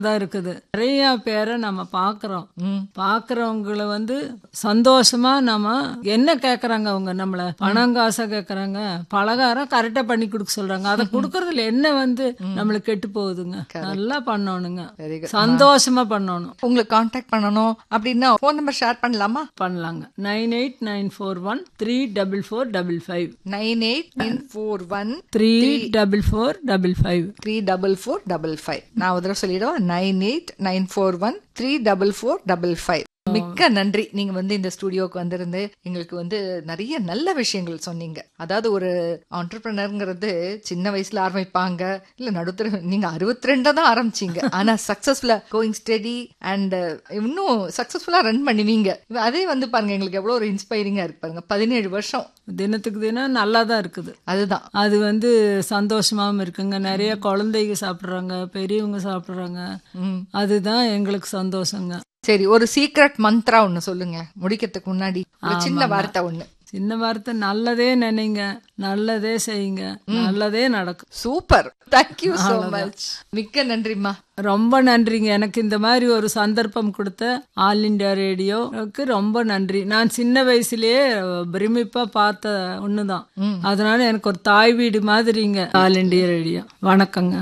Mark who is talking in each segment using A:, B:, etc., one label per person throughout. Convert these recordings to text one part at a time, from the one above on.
A: தான் இருக்குது நிறைய பேரை நம்ம பாக்குறோம்
B: ம்.
A: பாக்குறவங்கள வந்து சந்தோஷமா நம்ம என்ன கேக்குறாங்க அவங்க நம்மள பணம் காசை கேக்குறாங்க பலகாரம் கரெக்டா பண்ணி கொடுக்க சொல்றாங்க அதை கொடுக்கறதுல என்ன வந்து நம்மளுக்கு கெட்டு போகுதுங்க நல்லா பண்ணணுங்க
B: Very good.
A: சந்தோஷமா பண்ணணும்
B: உங்களை காண்டாக்ட் பண்ணணும் அப்படின்னா ஃபோன் நம்பர் ஷேர் பண்ணலாமா
A: பண்ணலாங்க nine eight nine four one three double four double five
B: nine eight nine four one
A: three double four double five
B: three double four double five நான் ஒரு தடவை சொல்லிடுவா nine eight nine four one three double four double five மிக்க நன்றி நீங்க வந்து இந்த ஸ்டுடியோக்கு வந்திருந்து எங்களுக்கு வந்து நிறைய நல்ல விஷயங்கள் சொன்னீங்க அதாவது ஒரு ஆண்டர்பிரினருங்கிறது சின்ன வயசுல ஆரம்பிப்பாங்க இல்ல நடுத்தர நீங்க அறுபத்தி ரெண்டா தான் ஆரம்பிச்சீங்க ஆனா சக்சஸ்ஃபுல்லா கோயிங் ஸ்டெடி அண்ட் இன்னும் சக்சஸ்ஃபுல்லா ரன் பண்ணுவீங்க அதே வந்து பாருங்க எங்களுக்கு எவ்வளவு ஒரு இன்ஸ்பைரிங்கா இருக்கு பாருங்க பதினேழு வருஷம்
A: தினத்துக்கு தினம் நல்லா தான் இருக்குது
B: அதுதான்
A: அது வந்து சந்தோஷமாவும் இருக்குங்க நிறைய குழந்தைங்க சாப்பிடுறாங்க பெரியவங்க சாப்பிடுறாங்க
B: ம்.
A: அதுதான் எங்களுக்கு சந்தோஷங்க
B: சரி ஒரு சீக்ரெட் மந்த்ரா ஒண்ணு சொல்லுங்க முடிக்கிறதுக்கு முன்னாடி ஒரு சின்ன வார்த்தை ஒண்ணு
A: சின்ன வார்த்தை நல்லதே நினைங்க நல்லதே செய்யுங்க நல்லதே நடக்கும்
B: சூப்பர் தேங்க்யூ so மச் மிக்க நன்றிம்மா
A: ரொம்ப நன்றிங்க எனக்கு இந்த மாதிரி ஒரு சந்தர்ப்பம் கொடுத்த ஆல் இண்டியா ரேடியோக்கு ரொம்ப நன்றி நான் சின்ன வயசுலயே பிரமிப்பா பார்த்த ஒண்ணுதான் அதனால எனக்கு ஒரு தாய் வீடு மாதிரிங்க ஆல் இண்டியா ரேடியோ வணக்கங்க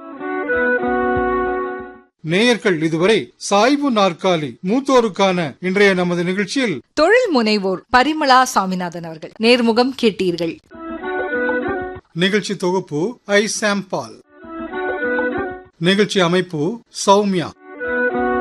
C: நேயர்கள் இதுவரை சாய்வு நாற்காலி மூத்தோருக்கான இன்றைய நமது நிகழ்ச்சியில்
B: தொழில் முனைவோர் பரிமளா சாமிநாதன் அவர்கள் நேர்முகம் கேட்டீர்கள்
C: நிகழ்ச்சி தொகுப்பு ஐ சாம் பால் நிகழ்ச்சி அமைப்பு சௌமியா